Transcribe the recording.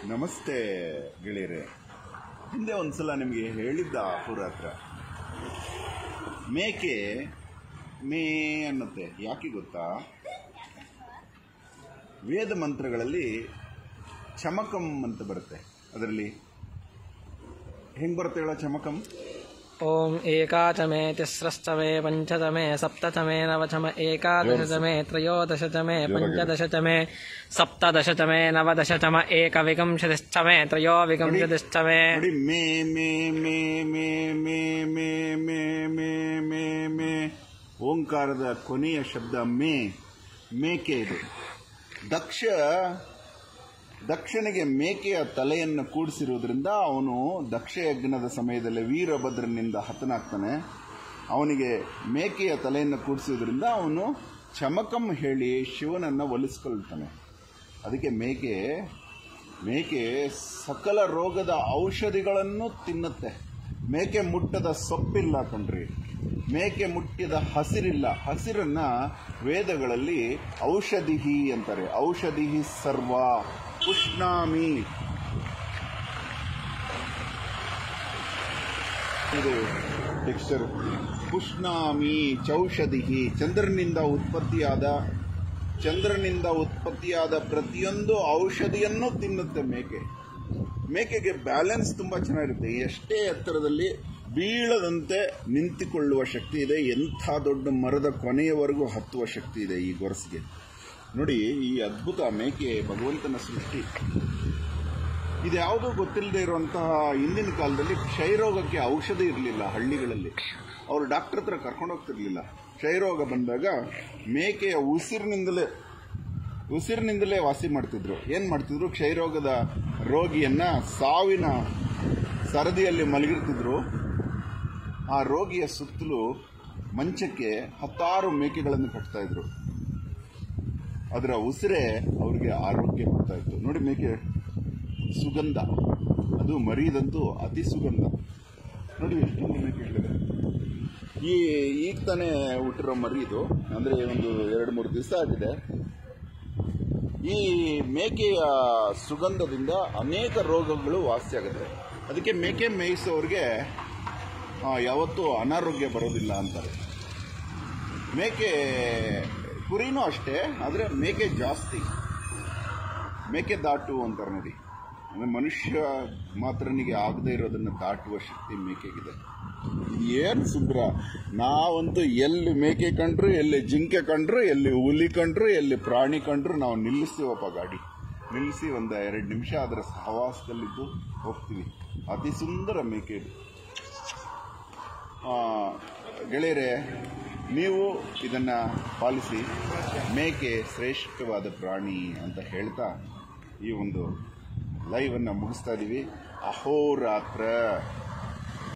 ನಮಸ್ತೆ ಗೆಳೆಯರೆ ಹಿಂದೆ ಒಂದ್ಸಲ ನಿಮಗೆ ಹೇಳಿದ್ದ ಅಪುರ ಹತ್ರ ಮೇಕೆ ಮೇ ಅನ್ನತ್ತೆ ಯಾಕೆ ಗೊತ್ತಾ ವೇದ ಮಂತ್ರಗಳಲ್ಲಿ ಚಮಕಂ ಅಂತ ಬರುತ್ತೆ ಅದರಲ್ಲಿ ಹೆಂಗ್ ಬರುತ್ತೆ ಹೇಳ ಚಮಕಂ ॐ एकाचमे तिस्रश्चमे पञ्चतमे सप्ततमे नवचमे एकादशतमे त्रयोदशतमे पञ्चदशतमे सप्तदशतमे नवदशतम एकविंशतिश्चमे त्रयोविंशतिश्चमे ನೋಡಿ ಮೇ ಮೇ ಮೇ ಮೇ ಮೇ ಮೇ ಮೇ ಮೇ ಮೇ ಮೇ ಓಂಕಾರದ ಕೊನೆಯ ಶಬ್ದ ಮೇ ಮೇಕೆ ಇದು ದಕ್ಷ ದಕ್ಷನಿಗೆ ಮೇಕೆಯ ತಲೆಯನ್ನು ಕೂಡಿಸಿರುವುದರಿಂದ ಅವನು ದಕ್ಷ ಯಜ್ಞದ ಸಮಯದಲ್ಲಿ ವೀರಭದ್ರನಿಂದ ಹತನಾಗ್ತಾನೆ ಅವನಿಗೆ ಮೇಕೆಯ ತಲೆಯನ್ನು ಕೂಡಿಸಿದ್ರಿಂದ ಅವನು ಚಮಕಂ ಹೇಳಿ ಶಿವನನ್ನು ಒಲಿಸ್ಕೊಳ್ತಾನೆ ಅದಕ್ಕೆ ಮೇಕೆ ಮೇಕೆ ಸಕಲ ರೋಗದ ಔಷಧಿಗಳನ್ನು ತಿನ್ನುತ್ತೆ ಮೇಕೆ ಮುಟ್ಟದ ಸೊಪ್ಪಿಲ್ಲ ಕಣ್ರಿ ಮೇಕೆ ಮುಟ್ಟಿದ ಹಸಿರಿಲ್ಲ ಹಸಿರನ್ನ ವೇದಗಳಲ್ಲಿ ಔಷಧಿಹಿ ಅಂತಾರೆ ಔಷಧಿಹಿ ಸರ್ವ ಪುಷ್ಣಾಮಿ ಇದು ಟೆಕ್ಸ್ಚರ್ ಪುಷ್ಣಾಮಿ ಚೌಷಧಿಹಿ ಚಂದ್ರನಿಂದ ಉತ್ಪತ್ತಿಯಾದ ಚಂದ್ರನಿಂದ ಉತ್ಪತ್ತಿಯಾದ ಪ್ರತಿಯೊಂದು ಔಷಧಿಯನ್ನು ತಿನ್ನುತ್ತೆ ಮೇಕೆ ಮೇಕೆಗೆ ಬ್ಯಾಲೆನ್ಸ್ ತುಂಬಾ ಚೆನ್ನಾಗಿರುತ್ತೆ ಎಷ್ಟೇ ಎತ್ತರದಲ್ಲಿ ಬೀಳದಂತೆ ನಿಂತುಕೊಳ್ಳುವ ಶಕ್ತಿ ಇದೆ ಎಂಥ ದೊಡ್ಡ ಮರದ ಕೊನೆಯವರೆಗೂ ಹತ್ತುವ ಶಕ್ತಿ ಇದೆ ಈ ಗೊರಸಿಗೆ ನೋಡಿ ಈ ಅದ್ಭುತ ಮೇಕೆ ಭಗವಂತನ ಸೃಷ್ಟಿ ಇದ್ಯಾವುದೂ ಗೊತ್ತಿಲ್ಲದೆ ಇರುವಂತಹ ಹಿಂದಿನ ಕಾಲದಲ್ಲಿ ಕ್ಷಯರೋಗಕ್ಕೆ ಔಷಧಿ ಇರಲಿಲ್ಲ ಹಳ್ಳಿಗಳಲ್ಲಿ ಅವರು ಡಾಕ್ಟರ್ ಹತ್ರ ಕರ್ಕೊಂಡು ಹೋಗ್ತಿರ್ಲಿಲ್ಲ ಕ್ಷಯರೋಗ ಬಂದಾಗ ಮೇಕೆಯ ಉಸಿರಿನಿಂದಲೇ ಉಸಿರಿನಿಂದಲೇ ವಾಸಿ ಮಾಡ್ತಿದ್ರು ಏನ್ ಮಾಡ್ತಿದ್ರು ಕ್ಷಯರೋಗದ ರೋಗಿಯನ್ನ ಸಾವಿನ ಸರದಿಯಲ್ಲಿ ಮಲಗಿರ್ತಿದ್ರು ಆ ರೋಗಿಯ ಸುತ್ತಲೂ ಮಂಚಕ್ಕೆ ಹತ್ತಾರು ಮೇಕೆಗಳನ್ನು ಕಟ್ತಾ ಇದ್ರು ಅದರ ಉಸಿರೇ ಅವ್ರಿಗೆ ಆರೋಗ್ಯ ಕೊಡ್ತಾ ಇತ್ತು ನೋಡಿ ಮೇಕೆ ಸುಗಂಧ ಅದು ಮರಿದಂತೂ ಅತಿ ಸುಗಂಧ ನೋಡಿ ಎಷ್ಟೊಂದು ಮೇಕೆಗಳಿದೆ ಈ ಈಗ ತಾನೇ ಹುಟ್ಟಿರೋ ಮರಿ ಇದು ಅಂದ್ರೆ ಒಂದು ಎರಡು ಮೂರು ದಿವಸ ಆಗಿದೆ ಈ ಮೇಕೆಯ ಸುಗಂಧದಿಂದ ಅನೇಕ ರೋಗಗಳು ವಾಸಿಯಾಗುತ್ತೆ ಅದಕ್ಕೆ ಮೇಕೆ ಮೇಯಿಸೋರಿಗೆ ಆ, ಯಾವತ್ತೂ ಅನಾರೋಗ್ಯ ಬರೋದಿಲ್ಲ ಅಂತಾರೆ ಮೇಕೆ ಕುರಿನೂ ಅಷ್ಟೇ ಆದರೆ ಮೇಕೆ ಜಾಸ್ತಿ ಮೇಕೆ ದಾಟು ಅಂತಾರೆ ನೋಡಿ ಅಂದ್ರೆ ಮನುಷ್ಯ ಮಾತ್ರನಿಗೆ ಆಗದೆ ಇರೋದನ್ನ ದಾಟುವ ಶಕ್ತಿ ಮೇಕೆಗಿದೆ ಏನ್ ಸುಂದ್ರ ನಾವಂತೂ ಎಲ್ಲಿ ಮೇಕೆ ಕಂಡ್ರು ಎಲ್ಲಿ ಜಿಂಕೆ ಕಂಡ್ರು ಎಲ್ಲಿ ಹುಲಿ ಕಂಡ್ರು ಎಲ್ಲಿ ಪ್ರಾಣಿ ಕಂಡ್ರು ನಾವು ನಿಲ್ಲಿಸ್ತೀವಪ್ಪ ಗಾಡಿ ನಿಲ್ಲಿಸಿ ಒಂದು ಎರಡು ನಿಮಿಷ ಅದರ ಸಹವಾಸದಲ್ಲಿದ್ದು ಹೋಗ್ತೀವಿ ಅತಿ ಸುಂದರ ಮೇಕೆ ಇದು ಆ, ಗೆಳೆಯರೆ ನೀವು ಇದನ್ನ ಪಾಲಿಸಿ ಮೇಕೆ ಶ್ರೇಷ್ಠವಾದ ಪ್ರಾಣಿ ಅಂತ ಹೇಳ್ತಾ ಈ ಒಂದು ಲೈವ್ ಅನ್ನ ಮುಗಿಸ್ತಾ ಇದೀವಿ ಅಹೋರಾತ್ರ